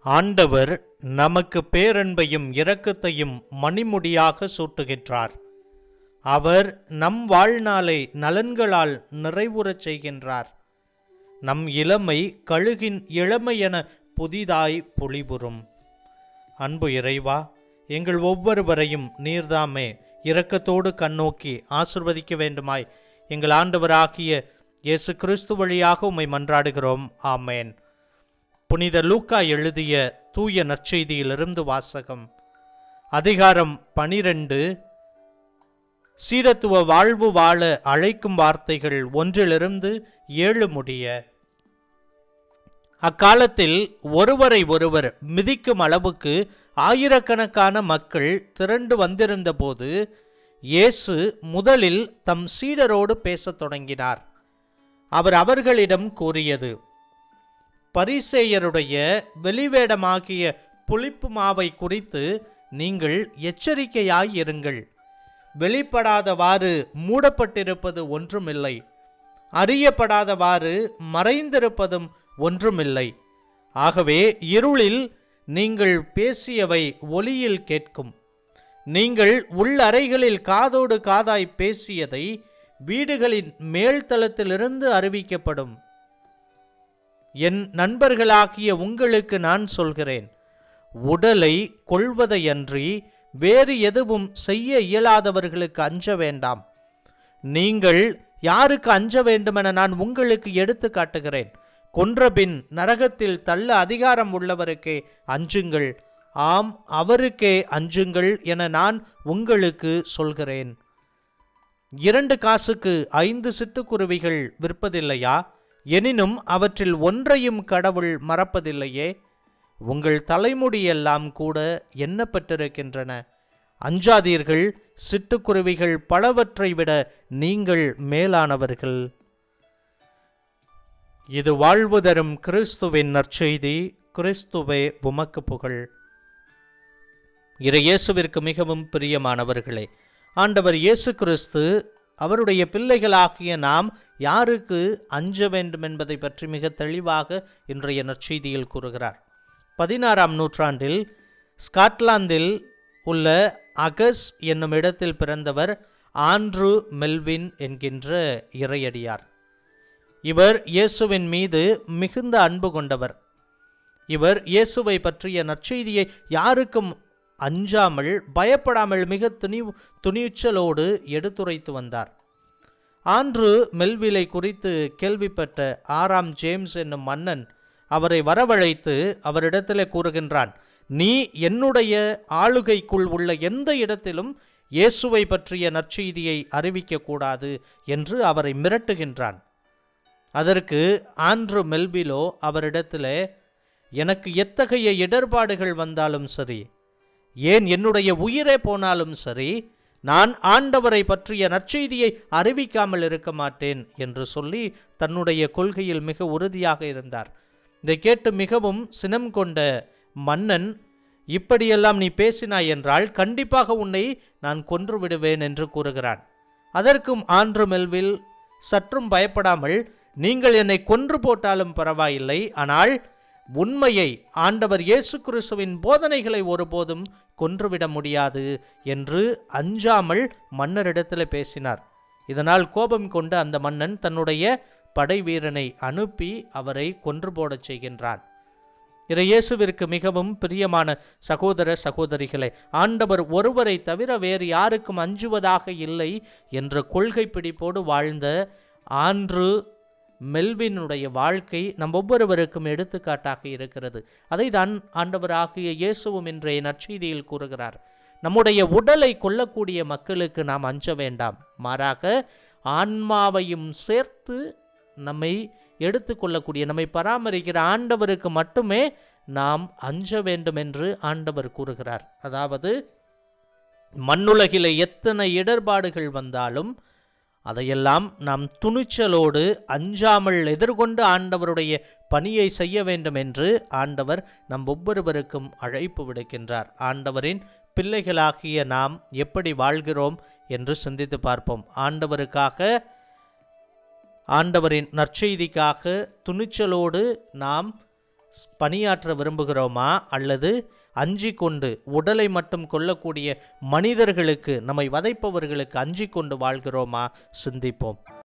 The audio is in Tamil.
ஆண்டவர் நமக்கு பேரன்பையும் இரக்கத்தையும் மணிமுடியாக சூட்டுகின்றார் அவர் நம் வாழ்நாளை நலன்களால் நிறைவுறச் செய்கின்றார் நம் இளமை கழுகின் இளமை என புதிதாய் பொலிபுறும் அன்பு இறைவா எங்கள் ஒவ்வொருவரையும் நீர்தாமே இரக்கத்தோடு கண்ணோக்கி ஆசிர்வதிக்க வேண்டுமாய் எங்கள் ஆண்டவராகிய இயேசு கிறிஸ்து வழியாக உம்மை மன்றாடுகிறோம் ஆமேன் புனித லூக்கா எழுதிய தூய நற்செய்தியிலிருந்து வாசகம் அதிகாரம் பனிரெண்டு சீரத்துவ வாழ்வு வாழ அழைக்கும் வார்த்தைகள் ஒன்றிலிருந்து ஏழு முடிய அக்காலத்தில் ஒருவரை ஒருவர் மிதிக்கும் அளவுக்கு ஆயிரக்கணக்கான மக்கள் திரண்டு வந்திருந்த போது இயேசு முதலில் தம் சீடரோடு பேசத் தொடங்கினார் அவர் அவர்களிடம் கூறியது பரிசேயருடைய வெளிவேடமாகிய புளிப்பு மாவை குறித்து நீங்கள் எச்சரிக்கையாய் இருங்கள் வெளிப்படாதவாறு மூடப்பட்டிருப்பது ஒன்றுமில்லை அறியப்படாதவாறு மறைந்திருப்பதும் ஒன்றுமில்லை ஆகவே இருளில் நீங்கள் பேசியவை ஒளியில் கேட்கும் நீங்கள் உள்ளறைகளில் காதோடு காதாய் பேசியதை வீடுகளின் மேல்தளத்திலிருந்து அறிவிக்கப்படும் என் நண்பர்களாகிய உங்களுக்கு நான் சொல்கிறேன் உடலை கொள்வதையன்றி வேறு எதுவும் செய்ய இயலாதவர்களுக்கு அஞ்ச வேண்டாம் நீங்கள் யாருக்கு அஞ்ச வேண்டுமென நான் உங்களுக்கு எடுத்து காட்டுகிறேன் கொன்றபின் நரகத்தில் தள்ள அதிகாரம் உள்ளவருக்கே அஞ்சுங்கள் ஆம் அவருக்கே அஞ்சுங்கள் என நான் உங்களுக்கு சொல்கிறேன் இரண்டு காசுக்கு ஐந்து சிட்டுக்குருவிகள் விற்பதில்லையா எனினும் அவற்றில் ஒன்றையும் கடவுள் மறப்பதில்லையே உங்கள் தலைமுடியெல்லாம் கூட எண்ணப்பட்டிருக்கின்றன அஞ்சாதீர்கள் சிட்டுக்குருவிகள் பலவற்றை விட நீங்கள் மேலானவர்கள் இது வாழ்வு தரும் கிறிஸ்துவின் நற்செய்தி கிறிஸ்துவே உமக்கு புகழ் இறை இயேசுவிற்கு மிகவும் பிரியமானவர்களே ஆண்டவர் இயேசு கிறிஸ்து அவருடைய பிள்ளைகளாகிய நாம் யாருக்கு அஞ்ச வேண்டும் என்பதை பற்றி மிக தெளிவாக இன்றைய நற்செய்தியில் கூறுகிறார் பதினாறாம் நூற்றாண்டில் ஸ்காட்லாந்தில் உள்ள அகஸ் என்னும் இடத்தில் பிறந்தவர் ஆண்ட்ரூ மெல்வின் என்கின்ற இறையடியார் இவர் இயேசுவின் மீது மிகுந்த அன்பு கொண்டவர் இவர் இயேசுவை பற்றிய நற்செய்தியை யாருக்கும் அஞ்சாமல் பயப்படாமல் மிக துணி துணிச்சலோடு எடுத்துரைத்து வந்தார் ஆண்ட்ரு மெல்விலை குறித்து கேள்விப்பட்ட ஆறாம் ஜேம்ஸ் என்னும் மன்னன் அவரை வரவழைத்து அவரிடத்திலே கூறுகின்றான் நீ என்னுடைய ஆளுகைக்குள் உள்ள எந்த இடத்திலும் இயேசுவை பற்றிய நற்செய்தியை அறிவிக்க கூடாது என்று அவரை மிரட்டுகின்றான் அதற்கு ஆண்ட்ரு மெல்பிலோ அவரிடத்திலே எனக்கு எத்தகைய இடர்பாடுகள் வந்தாலும் சரி ஏன் என்னுடைய உயிரே போனாலும் சரி நான் ஆண்டவரை பற்றிய நற்செய்தியை அறிவிக்காமல் இருக்க மாட்டேன் என்று சொல்லி தன்னுடைய கொள்கையில் மிக உறுதியாக இருந்தார் இதை கேட்டு மிகவும் சினம் கொண்ட மன்னன் இப்படியெல்லாம் நீ பேசினாய் என்றால் கண்டிப்பாக உன்னை நான் கொன்று விடுவேன் என்று கூறுகிறான் அதற்கும் ஆண்ட்ரு மெல்வில் சற்றும் பயப்படாமல் நீங்கள் என்னை கொன்று போட்டாலும் பரவாயில்லை ஆனால் உண்மையை ஆண்டவர் இயேசு கிறிஸ்துவின் போதனைகளை ஒருபோதும் கொன்றுவிட முடியாது என்று அஞ்சாமல் மன்னரிடத்தில் பேசினார் இதனால் கோபம் கொண்ட அந்த மன்னன் தன்னுடைய படை வீரனை அனுப்பி அவரை கொன்று போடச் செய்கின்றான் இயேசுவிற்கு மிகவும் பிரியமான சகோதர சகோதரிகளே ஆண்டவர் ஒருவரை தவிர வேறு யாருக்கும் அஞ்சுவதாக இல்லை என்ற கொள்கை பிடிப்போடு வாழ்ந்த ஆன்று மெல்வினுடைய வாழ்க்கை நம் ஒவ்வொருவருக்கும் எடுத்துக்காட்டாக இருக்கிறது அதை தான் ஆண்டவராகிய இயேசுவும் இன்றைய நற்செய்தியில் கூறுகிறார் நம்முடைய உடலை கொல்லக்கூடிய மக்களுக்கு நாம் அஞ்ச வேண்டாம் மாறாக ஆன்மாவையும் சேர்த்து நம்மை எடுத்துக்கொள்ளக்கூடிய நம்மை பராமரிக்கிற ஆண்டவருக்கு மட்டுமே நாம் அஞ்ச வேண்டும் என்று ஆண்டவர் கூறுகிறார் அதாவது மண்ணுலகிலே எத்தனை இடர்பாடுகள் வந்தாலும் அதையெல்லாம் நாம் துணிச்சலோடு அஞ்சாமல் எதிர்கொண்டு ஆண்டவருடைய பணியை செய்ய வேண்டும் என்று ஆண்டவர் நம் ஒவ்வொருவருக்கும் அழைப்பு விடுக்கின்றார் ஆண்டவரின் பிள்ளைகளாகிய நாம் எப்படி வாழ்கிறோம் என்று சிந்தித்து பார்ப்போம் ஆண்டவருக்காக ஆண்டவரின் நற்செய்திக்காக துணிச்சலோடு நாம் பணியாற்ற விரும்புகிறோமா அல்லது அஞ்சி கொண்டு உடலை மட்டும் கொல்லக்கூடிய மனிதர்களுக்கு நம்மை வதைப்பவர்களுக்கு அஞ்சி கொண்டு வாழ்கிறோமா சிந்திப்போம்